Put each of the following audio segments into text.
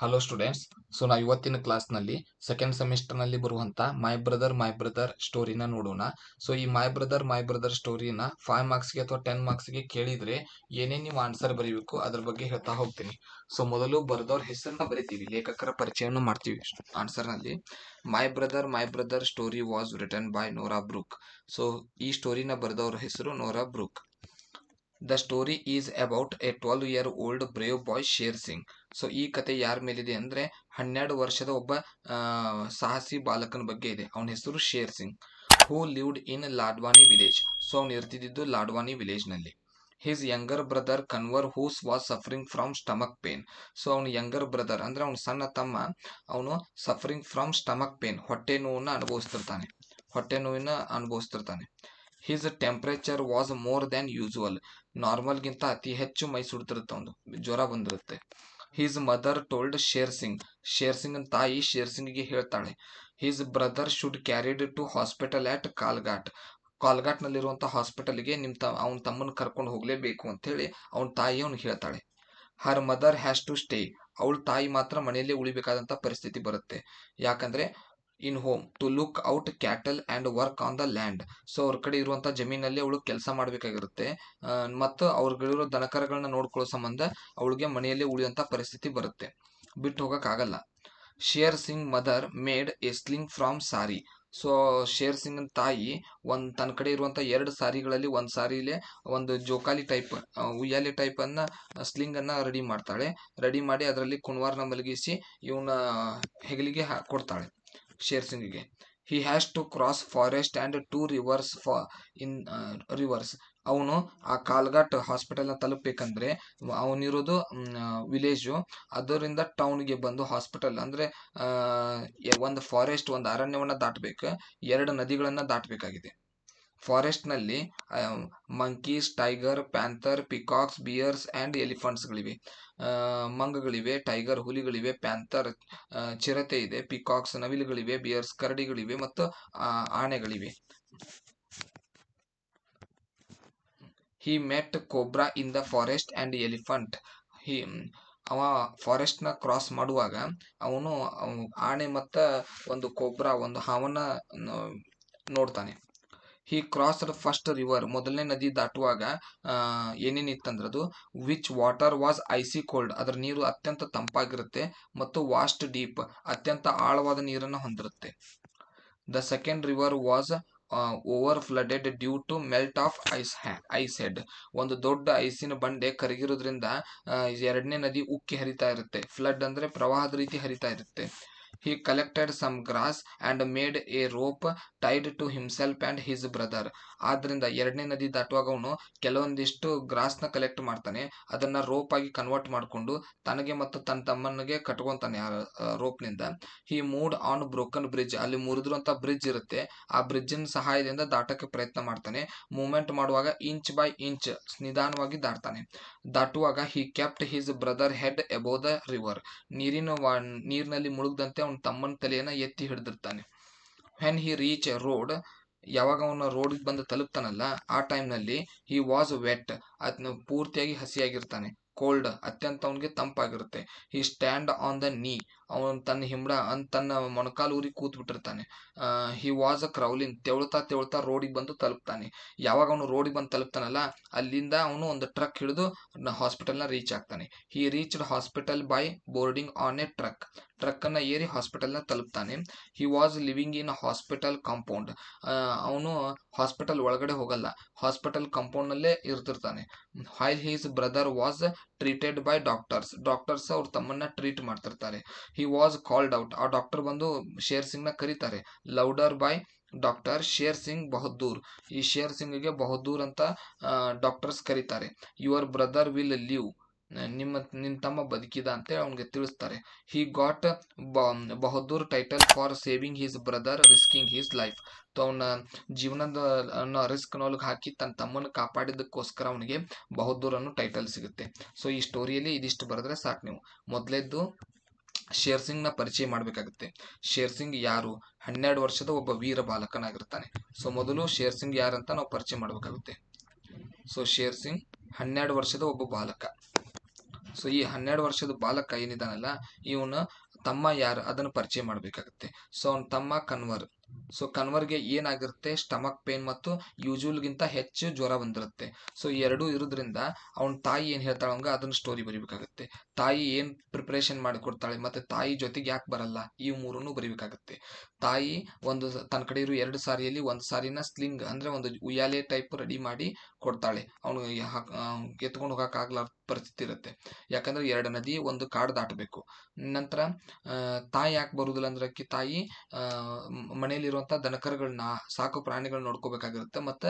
hello students so ನಾವು ಇವತ್ತಿನ ಕ್ಲಾಸ್ನಲ್ಲಿ ಸೆಕೆಂಡ್ ಸೆಮಿಸ್ಟರ್ನಲ್ಲಿ ಬರುವಂಥ ಮೈ ಬ್ರದರ್ ಮೈ ಬ್ರದರ್ ಸ್ಟೋರಿನ ನೋಡೋಣ ಸೊ ಈ ಮೈ ಬ್ರದರ್ ಮೈ ಬ್ರದರ್ ಸ್ಟೋರಿನ ಫೈವ್ ಮಾರ್ಕ್ಸ್ಗೆ ಅಥವಾ ಟೆನ್ ಮಾರ್ಕ್ಸ್ಗೆ ಕೇಳಿದರೆ ಏನೇನು ನೀವು ಆನ್ಸರ್ ಬರೀಬೇಕು ಅದ್ರ ಬಗ್ಗೆ ಹೇಳ್ತಾ ಹೋಗ್ತೀನಿ ಸೊ ಮೊದಲು ಬರೆದವ್ರ ಹೆಸರನ್ನ ಬರಿತೀವಿ ಲೇಖಕರ ಪರಿಚಯವನ್ನು ಮಾಡ್ತೀವಿ ಆನ್ಸರ್ನಲ್ಲಿ my brother my brother story was written by Nora Brook so ಈ ಸ್ಟೋರಿನ ಬರೆದವ್ರ ಹೆಸರು Nora Brook the story is about a twelve year old brave boy Sher Singh so ಈ ಕತೆ ಯಾರ ಮೇಲಿದೆ ಅಂದ್ರೆ ಹನ್ನೆರಡು ವರ್ಷದ ಒಬ್ಬ ಆ, ಸಾಹಸಿ ಬಾಲಕನ ಬಗ್ಗೆ ಇದೆ ಅವನ ಹೆಸರು Sher Singh who lived in Ladwani village so ಅವನು ಇರ್ತಿದ್ದು ಲಾಡ್ವಾನಿ ವಿಲೇಜ್ ನಲ್ಲಿ his younger brother Kanwar whose was suffering from stomach pain so ಅವನ ಯಂಗರ್ ಬ್ರದರ್ ಅಂದ್ರೆ ಅವನ ಸಣ್ಣ ತಮ್ಮ ಅವನು ಸಫರಿಂಗ್ ಫ್ರಮ್ ಸ್ಟಮಕ್ ಪೇನ್ ಹೊಟ್ಟೆ ನೋವನ್ನ ಅನುಭವಿಸ್ತಿರ್ತಾನೆ ಹೊಟ್ಟೆ ನೋವಿನ ಅನುಭವಿಸ್ತಿರ್ತಾನೆ his temperature was more than usual ನಾರ್ಮಲ್ಗಿಂತ ಅತಿ ಹೆಚ್ಚು ಮೈ ಸುಡ್ತಿರುತ್ತೆ ಒಂದು ಜ್ವರ ಬಂದಿರುತ್ತೆ his mother told Sher Singh Sher Singh ತಾಯಿ ಶೇರ್ ಸಿಂಗ್ಗೆ ಹೇಳ್ತಾಳೆ his brother should carried to hospital at Kalghat ಕಾಲ್ಘಾಟ್ನಲ್ಲಿರುವಂಥ ಹಾಸ್ಪಿಟಲ್ಗೆ ನಿಮ್ಮ ತ ಅವನ ತಮ್ಮನ ಕರ್ಕೊಂಡು ಹೋಗಲೇಬೇಕು ಅಂತೇಳಿ ಅವನ ತಾಯಿ ಅವ್ನಿಗೆ ಹೇಳ್ತಾಳೆ her mother has to stay ಅವಳ ತಾಯಿ ಮಾತ್ರ ಮನೆಯಲ್ಲೇ ಉಳಿಬೇಕಾದಂಥ ಪರಿಸ್ಥಿತಿ ಬರುತ್ತೆ ಯಾಕಂದ್ರೆ in home to look out cattle and work on the land so ಅವ್ರ ಕಡೆ ಇರುವಂಥ ಜಮೀನಲ್ಲಿ ಅವಳು ಕೆಲಸ ಮಾಡಬೇಕಾಗಿರುತ್ತೆ ಮತ್ತು ಅವ್ರಗಳಿರೋ ದನಕರಗಳನ್ನ ನೋಡ್ಕೊಳ್ಳೋ ಸಂಬಂಧ ಅವಳಿಗೆ ಮನೆಯಲ್ಲೇ ಉಳಿಯುವಂಥ ಪರಿಸ್ಥಿತಿ ಬರುತ್ತೆ ಬಿಟ್ಟು ಹೋಗೋಕ್ಕಾಗಲ್ಲ Sher Singh mother made a sling from sari so Sher Singh ತಾಯಿ ಒಂದು ತನ್ನ ಕಡೆ ಇರುವಂಥ ಎರಡು ಸಾರಿಗಳಲ್ಲಿ ಒಂದು ಸಾರಿಲೇ ಒಂದು ಜೋಕಾಲಿ ಟೈಪ್ ಉಯ್ಯಾಲೆ ಟೈಪ್ ಅನ್ನ ಸ್ಲಿಂಗ್ ಅನ್ನ ರೆಡಿ ಮಾಡ್ತಾಳೆ ರೆಡಿ ಮಾಡಿ ಅದರಲ್ಲಿ ಕುಣ್ವಾರ್ನ ಮಲಗಿಸಿ ಇವನ ಹೆಗಲಿಗೆ ಹಾ ಕೊಡ್ತಾಳೆ ಶೇರ್ ಸಿಂಗ್ಗೆ he has to cross forest and two rivers ಫಾ ಇನ್ ರಿವರ್ಸ್ ಅವನು ಆ ಕಾಲ್ಘಾಟ್ ಹಾಸ್ಪಿಟಲ್ನ ತಲುಪಬೇಕಂದ್ರೆ ಅವನಿರೋದು ವಿಲೇಜು ಅದರಿಂದ ಟೌನ್ಗೆ ಬಂದು ಹಾಸ್ಪಿಟಲ್ ಅಂದರೆ ಒಂದು ಫಾರೆಸ್ಟ್ ಒಂದು ಅರಣ್ಯವನ್ನು ದಾಟಬೇಕು ಎರಡು ನದಿಗಳನ್ನು ದಾಟಬೇಕಾಗಿದೆ ಫಾರೆಸ್ಟ್ನಲ್ಲಿ monkeys tiger panther peacocks bears and ಎಲಿಫೆಂಟ್ಸ್ಗಳಿವೆ ಮಂಗಗಳಿವೆ ಟೈಗರ್ ಹುಲಿಗಳಿವೆ ಪ್ಯಾಂಥರ್ ಚಿರತೆ ಇದೆ ಪಿಕಾಕ್ಸ್ ನವಿಲುಗಳಿವೆ ಬಿಯರ್ಸ್ ಕರಡಿಗಳಿವೆ ಮತ್ತು ಆ, ಆನೆಗಳಿವೆ he met cobra in the forest and elephant he ಅವ ಫಾರೆಸ್ಟ್ನ ಕ್ರಾಸ್ ಮಾಡುವಾಗ ಅವನು ಅವ್- ಆನೆ ಮತ್ತು ಒಂದು ಕೋಬ್ರಾ ಒಂದು ಹಾವನ್ನ ನ- ನೋಡ್ತಾನೆ ಹಿ ಕ್ರಾಸ್ಡ್ ಫಸ್ಟ್ ರಿವರ್ ಮೊದಲನೇ ನದಿ ದಾಟುವಾಗ ಏನೇನಿತ್ತಂದ್ರದು which water was icy cold ಅದರ ನೀರು ಅತ್ಯಂತ ತಂಪಾಗಿರುತ್ತೆ ಮತ್ತು ವಾಸ್ಟ್ ಡೀಪ್ ಅತ್ಯಂತ ಆಳವಾದ ನೀರನ್ನು ಹೊಂದಿರುತ್ತೆ the second river was over flooded due to melt of ice ice head ಒಂದು ದೊಡ್ಡ ಐಸಿನ ಬಂಡೆ ಕರಗಿರೋದ್ರಿಂದ ಆ, ಎರಡನೇ ನದಿ ಉಕ್ಕಿ ಹರಿತಾ ಇರುತ್ತೆ ಫ್ಲಡ್ ಅಂದ್ರೆ ಪ್ರವಾಹದ ರೀತಿ ಹರಿತಾ ಇರುತ್ತೆ he collected some grass and made a rope tied to himself and his brother ಆದ್ರಿಂದ ಎರಡನೇ ನದಿ ದಾಟುವಾಗ ಅವನು ಕೆಲವೊಂದಿಷ್ಟು ಗ್ರಾಸ್ನ ಕಲೆಕ್ಟ್ ಮಾಡ್ತಾನೆ ಅದನ್ನ ರೋಪ್ ಆಗಿ ಕನ್ವರ್ಟ್ ಮಾಡಿಕೊಂಡು ತನಗೆ ಮತ್ತು ತನ್ನ ತಮ್ಮನಿಗೆ ಕಟ್ಕೊಂತಾನೆ ಆ ರೋಪ್ನಿಂದ he moved on broken bridge ಅಲ್ಲಿ ಮುರಿದಿರುವಂಥ ಬ್ರಿಡ್ಜ್ ಇರುತ್ತೆ ಆ ಬ್ರಿಡ್ಜಿನ ಸಹಾಯದಿಂದ ದಾಟಕ್ಕೆ ಪ್ರಯತ್ನ ಮಾಡ್ತಾನೆ ಮೂವ್ಮೆಂಟ್ ಮಾಡುವಾಗ ಇಂಚ್ ಬೈ ಇಂಚ್ ನಿಧಾನವಾಗಿ ದಾಟ್ತಾನೆ ದಾಟುವಾಗ he kept his brother head above the river ನೀರಿನ ವಾ ನೀರಿನಲ್ಲಿ ಮುಳುಗದಂತೆ ಅವನ ತಮ್ಮನ ತಲೆಯನ್ನ ಎತ್ತಿ ಹಿಡಿದಿರ್ತಾನೆ ವೆನ್ ಹಿ ರೀಚ್ ರೋಡ್ ಯಾವಾಗ ಅವನು ರೋಡಿಗೆ ಬಂದು ತಲುಪ್ತಾನಲ್ಲ ಆ ಟೈಮ್ನಲ್ಲಿ ಹಿ ವಾಸ್ ವೆಟ್ ಅದನ್ನ ಪೂರ್ತಿಯಾಗಿ ಹಸಿಯಾಗಿರ್ತಾನೆ ಕೋಲ್ಡ್ ಅತ್ಯಂತ ಅವನಿಗೆ ತಂಪಾಗಿರುತ್ತೆ he stand on the knee ಅವನು ತನ್ನ ಹಿಂಬಳ ಅನ್ ತನ್ನ ಮೊಣಕಾಲು ಊರಿ ಕೂತ್ ಬಿಟ್ಟಿರ್ತಾನೆ ಹಿ ವಾಸ್ ಅ ಕ್ರೌಲಿಂಗ್ ತೆವಳ್ತಾ ತೆವಳ್ತಾ ರೋಡಿಗೆ ಬಂದು ತಲುಪ್ತಾನೆ ಯಾವಾಗ ಅವನು ರೋಡಿಗೆ ಬಂದು ತಲುಪ್ತಾನಲ್ಲ ಅಲ್ಲಿಂದ ಅವನು ಒಂದು ಟ್ರಕ್ ಹಿಡಿದು ಹಾಸ್ಪಿಟಲ್ನ ರೀಚ್ ಆಗ್ತಾನೆ he reached hospital by boarding on a truck ಟ್ರಕ್ಕನ್ನು ಏರಿ ಹಾಸ್ಪಿಟಲ್ನ ತಲುಪ್ತಾನೆ he was living in hospital compound ಅವನು ಹಾಸ್ಪಿಟಲ್ ಒಳಗಡೆ ಹೋಗಲ್ಲ ಹಾಸ್ಪಿಟಲ್ ಕಾಂಪೌಂಡ್ನಲ್ಲೇ ಇರ್ತಿರ್ತಾನೆ while his brother was treated by doctors doctors ಅವ್ರ ತಮ್ಮನ್ನ ಟ್ರೀಟ್ ಮಾಡ್ತಿರ್ತಾರೆ ಹಿ ವಾಸ್ ಕಾಲ್ಡ್ ಔಟ್ ಆ ಡಾಕ್ಟರ್ ಬಂದು ಶೇರ್ ಸಿಂಗ್ನ ಕರೀತಾರೆ louder by doctor Sher Singh Bahadur ಈ ಶೇರ್ ಸಿಂಗ್ಗೆ ಬಹದ್ದೂರ್ ಅಂತ ಡಾಕ್ಟರ್ಸ್ ಕರೀತಾರೆ ಯುವರ್ ಬ್ರದರ್ ವಿಲ್ ಲಿವ್ ನಿಮ್ಮ ನಿನ್ನ ತಮ್ಮ ಬದುಕಿದ ಅಂತೇಳಿ ಅವನಿಗೆ ತಿಳಿಸ್ತಾರೆ he got Bahadur title for saving his brother risking his life ಅವನ ಜೀವನದ ರಿಸ್ಕ್ ನೊಳಗೆ ಹಾಕಿ ತನ್ನ ತಮ್ಮನ ಕಾಪಾಡಿದ್ದಕ್ಕೋಸ್ಕರ ಅವನಿಗೆ ಬಹದ್ದೂರ್ ಅನ್ನೋ ಟೈಟಲ್ ಸಿಗುತ್ತೆ ಸೊ ಈ ಸ್ಟೋರಿಯಲ್ಲಿ ಇದಿಷ್ಟು ಬರೆದ್ರೆ ಸಾಕು ನೀವು ಮೊದಲೇದ್ದು ಶೇರ್ ಸಿಂಗ್ನ ಪರಿಚಯ ಮಾಡಬೇಕಾಗುತ್ತೆ ಶೇರ್ ಸಿಂಗ್ ಯಾರು ಹನ್ನೆರಡು ವರ್ಷದ ಒಬ್ಬ ವೀರ ಬಾಲಕನಾಗಿರ್ತಾನೆ ಸೊ ಮೊದಲು ಶೇರ್ ಸಿಂಗ್ ಯಾರಂತ ನಾವು ಪರಿಚಯ ಮಾಡಬೇಕಾಗುತ್ತೆ ಸೊ ಶೇರ್ ಸಿಂಗ್ ಹನ್ನೆರಡು ವರ್ಷದ ಒಬ್ಬ ಬಾಲಕ ಸೊ ಈ ಹನ್ನೆರಡು ವರ್ಷದ ಬಾಲಕ ಏನಿದಾನಲ್ಲ ಇವನು ತಮ್ಮ ಯಾರು ಅದನ್ನು ಪರಿಚಯ ಮಾಡಬೇಕಾಗುತ್ತೆ ಸೊ ಅವ್ನ ತಮ್ಮ ಕನ್ವರ್ ಸೊ ಕನ್ವರ್ಗೆ ಏನಾಗಿರುತ್ತೆ ಸ್ಟಮಕ್ ಪೇನ್ ಮತ್ತು ಯೂಶುವಲ್ಗಿಂತ ಹೆಚ್ಚು ಜ್ವರ ಬಂದಿರುತ್ತೆ ಸೊ ಈ ಎರಡೂ ಇರೋದ್ರಿಂದ ಅವನ ತಾಯಿ ಏನು ಹೇಳ್ತಾಳೆ ಅವಂಗ ಅದನ್ನ ಸ್ಟೋರಿ ಬರಿಬೇಕಾಗುತ್ತೆ ತಾಯಿ ಏನು ಪ್ರಿಪ್ರೇಷನ್ ಮಾಡಿಕೊಡ್ತಾಳೆ ಮತ್ತು ತಾಯಿ ಜೊತೆಗೆ ಯಾಕೆ ಬರಲ್ಲ ಈ ಮೂರನ್ನು ಬರಿಬೇಕಾಗುತ್ತೆ ತಾಯಿ ಒಂದು ಸ- ತನ್ನ ಕಡೆ ಇರೋ ಎರಡು ಸಾರಿಯಲ್ಲಿ ಒಂದು ಸಾರಿನ ಸ್ಲಿಂಗ್ ಅಂದರೆ ಒಂದು ಉಯ್ಯಾಲೆ ಟೈಪ್ ರೆಡಿ ಮಾಡಿ ಕೊಡ್ತಾಳೆ ಅವನು ಎತ್ಕೊಂಡು ಹೋಗೋಕ್ಕಾಗಲಾರ ಪರಿಸ್ಥಿತಿ ಇರುತ್ತೆ ಯಾಕಂದ್ರೆ ಎರಡು ನದಿ ಒಂದು ಕಾಡು ದಾಟಬೇಕು ನಂತರ ಆ, ತಾಯಿ ಯಾಕೆ ಬರುದಿಲ್ಲ ಅಂದ್ರೆ ಅಕ್ಕಿ ತಾಯಿ ಆ, ಮ್- ಮನೆಯಲ್ಲಿರುವಂಥ ದನಕರುಗಳನ್ನ ಸಾಕು ಪ್ರಾಣಿಗಳನ್ನ ನೋಡ್ಕೋಬೇಕಾಗಿರುತ್ತೆ ಮತ್ತು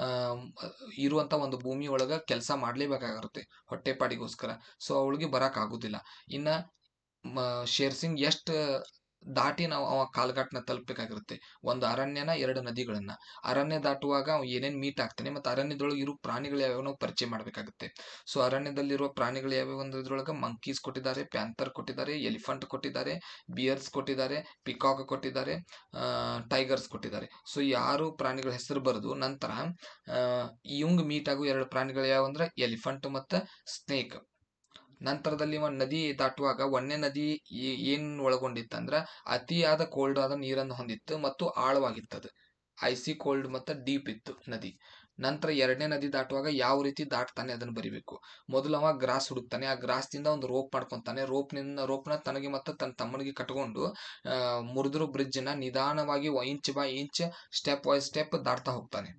ಇರುವಂಥ ಒಂದು ಭೂಮಿ ಒಳಗೆ ಕೆಲಸ ಮಾಡಲೇಬೇಕಾಗಿರುತ್ತೆ ಹೊಟ್ಟೆಪಾಡಿಗೋಸ್ಕರ ಸೊ ಅವಳಿಗೆ ಬರೋಕ್ಕಾಗೋದಿಲ್ಲ ಇನ್ನು ಮ ಶೇರ್ ಸಿಂಗ್ ಎಷ್ಟು ದಾಟಿ ನಾವು ಅವ ಕಾಲ್ಘಾಟ್ನ ತಲುಪಬೇಕಾಗಿರುತ್ತೆ ಒಂದು ಅರಣ್ಯನ ಎರಡು ನದಿಗಳನ್ನ ಅರಣ್ಯ ದಾಟುವಾಗ ಅವ ಏನೇನು ಮೀಟ್ ಆಗ್ತಾನೆ ಮತ್ತು ಅರಣ್ಯದೊಳಗೆ ಇರೋ ಪ್ರಾಣಿಗಳು ಯಾವ್ಯಾವ ನಾವು ಪರಿಚಯ ಮಾಡಬೇಕಾಗುತ್ತೆ ಸೊ ಅರಣ್ಯದಲ್ಲಿರುವ ಪ್ರಾಣಿಗಳು ಯಾವ್ಯಾವ ಅಂದ್ರೆ ಇದ್ರೊಳಗೆ ಮಂಕೀಸ್ ಕೊಟ್ಟಿದ್ದಾರೆ ಪ್ಯಾಂಥರ್ ಕೊಟ್ಟಿದ್ದಾರೆ ಎಲಿಫೆಂಟ್ ಕೊಟ್ಟಿದ್ದಾರೆ ಬಿಯರ್ಸ್ ಕೊಟ್ಟಿದ್ದಾರೆ ಪಿಕಾಕ್ ಕೊಟ್ಟಿದ್ದಾರೆ ಟೈಗರ್ಸ್ ಕೊಟ್ಟಿದ್ದಾರೆ ಸೊ ಯಾರು ಪ್ರಾಣಿಗಳ ಹೆಸರು ಬರೆದು ನಂತರ ಇವಂಗ್ ಮೀಟ್ ಆಗೋ ಎರಡು ಪ್ರಾಣಿಗಳು ಯಾವಂದ್ರೆ ಎಲಿಫೆಂಟ್ ಮತ್ತು ಸ್ನೇಕ್ ನಂತರದಲ್ಲಿ ಒಂದು ನದಿ ದಾಟುವಾಗ ಒಂದನೇ ನದಿ ಏ- ಏನ್ ಒಳಗೊಂಡಿತ್ತಂದ್ರ ಅತಿಯಾದ ಕೋಲ್ಡ್ ಆದ ನೀರನ್ನು ಹೊಂದಿತ್ತು ಮತ್ತು ಆಳವಾಗಿತ್ತದು ಐಸಿ ಕೋಲ್ಡ್ ಮತ್ತು ಡೀಪ್ ಇತ್ತು ನದಿ ನಂತರ ಎರಡನೇ ನದಿ ದಾಟುವಾಗ ಯಾವ ರೀತಿ ದಾಟ್ತಾನೆ ಅದನ್ನು ಬರಿಬೇಕು ಮೊದಲು ಅವ ಗ್ರಾಸ್ ಹುಡುಕ್ತಾನೆ ಆ ಗ್ರಾಸ್ದಿಂದ ಒಂದು ರೋಪ್ ಮಾಡ್ಕೊಂತಾನೆ ರೋಪ್ನಿಂದ ರೋಪ್ನ ತನಗೆ ಮತ್ತು ತನ್ನ ತಮ್ಮನಿಗೆ ಕಟ್ಕೊಂಡು ಮುರಿದ್ರು ಬ್ರಿಡ್ಜ್ನ ನಿಧಾನವಾಗಿ inch by inch step by step ದಾಟ್ತಾ ಹೋಗ್ತಾನೆ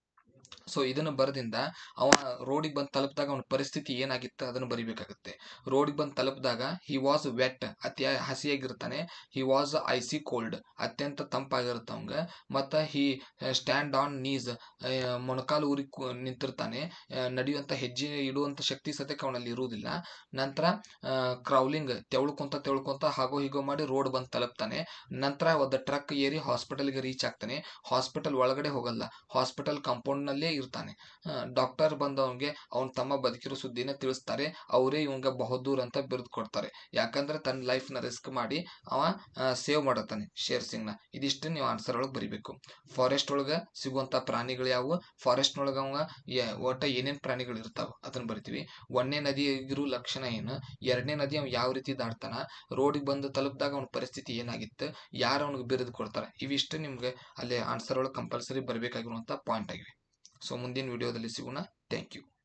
ಸೊ ಇದನ್ನು ಬರದಿಂದ ಅವ ರೋಡಿಗೆ ಬಂದು ತಲುಪಿದಾಗ ಅವನ ಪರಿಸ್ಥಿತಿ ಏನಾಗಿತ್ತು ಅದನ್ನು ಬರಿಬೇಕಾಗುತ್ತೆ ರೋಡಿಗೆ ಬಂದು ತಲುಪಿದಾಗ ಹಿ ವಾಸ್ ವೆಟ್ ಅತಿ ಹಸಿಯಾಗಿರ್ತಾನೆ ಹಿ ವಾಸ್ ಐಸಿ ಕೋಲ್ಡ್ ಅತ್ಯಂತ ತಂಪಾಗಿರುತ್ತೆ ಅವಂಗ ಮತ್ತು ಹಿ ಸ್ಟ್ಯಾಂಡ್ ಆನ್ ನೀಸ್ ಮೊಣಕಾಲು ಊರಿ ಕು- ನಿಂತಿರ್ತಾನೆ ಆ, ನಡೆಯುವಂಥ ಹೆಜ್ಜೆ ಇಡುವಂಥ ಶಕ್ತಿ ಸದ್ಯಕ್ಕೆ ಅವನಲ್ಲಿ ಇರುವುದಿಲ್ಲ ನಂತರ ಕ್ರೌಲಿಂಗ್ ತೆವಳ್ಕೊಂತ ತೆವಳ್ಕೊಂತ ಹಾಗೋ ಹೀಗೋ ಮಾಡಿ ರೋಡ್ ಬಂದು ತಲುಪ್ತಾನೆ ನಂತರ ಒಂದು ಟ್ರಕ್ ಏರಿ ಹಾಸ್ಪಿಟಲ್ಗೆ ರೀಚ್ ಆಗ್ತಾನೆ ಹಾಸ್ಪಿಟಲ್ ಒಳಗಡೆ ಹೋಗಲ್ಲ ಹಾಸ್ಪಿಟಲ್ ಕಾಂಪೌಂಡ್ನಲ್ಲೇ ಇರ್ತಾನೆ ಡಾಕ್ಟರ್ ಬಂದು ಅವನಿಗೆ ಅವನ ತಮ್ಮ ಬದುಕಿರೋ ಸುದ್ದಿನ ತಿಳಿಸ್ತಾರೆ ಅವರೇ ಇವಂಗ ಬಹದ್ದೂರ್ ಅಂತ ಬಿರುದು ಕೊಡ್ತಾರೆ ಯಾಕಂದ್ರೆ ತನ್ನ ಲೈಫ್ನ ರಿಸ್ಕ್ ಮಾಡಿ ಅವ ಸೇವ್ ಮಾಡತ್ತಾನೆ ಶೇರ್ ಸಿಂಗ್ನ ಇದಿಷ್ಟು ನೀವು ಆನ್ಸರ್ ಒಳಗೆ ಬರಿಬೇಕು ಫಾರೆಸ್ಟ್ ಒಳಗೆ ಸಿಗುವಂಥ ಪ್ರಾಣಿಗಳು ಯಾವುವು ಫಾರೆಸ್ಟ್ ಒಳಗೆ ಅವ ಯ- ಒಟ್ಟ ಏನೇನು ಪ್ರಾಣಿಗಳು ಇರ್ತಾವ ಅದನ್ನ ಬರಿತೀವಿ ಒಂದನೇ ನದಿ ಇರೋ ಲಕ್ಷಣ ಏನು ಎರಡನೇ ನದಿ ಅವ ಯಾವ ರೀತಿ ದಾಟ್ತಾನ ರೋಡಿಗೆ ಬಂದು ತಲುಪಿದಾಗ ಅವನ ಪರಿಸ್ಥಿತಿ ಏನಾಗಿತ್ತು ಯಾರು ಅವನಿಗೆ ಬಿರುದು ಕೊಡ್ತಾರೆ ಇವಿಷ್ಟು ನಿಮ್ಗೆ ಅಲ್ಲಿ ಆನ್ಸರ್ ಒಳಗೆ ಕಂಪಲ್ಸರಿ ಬರಬೇಕಾಗಿರುವಂಥ ಪಾಯಿಂಟ್ ಆಗಿವೆ ಸೊ ಮುಂದಿನ ವಿಡಿಯೋದಲ್ಲಿ ಸಿಗೋಣ ಥ್ಯಾಂಕ್ ಯು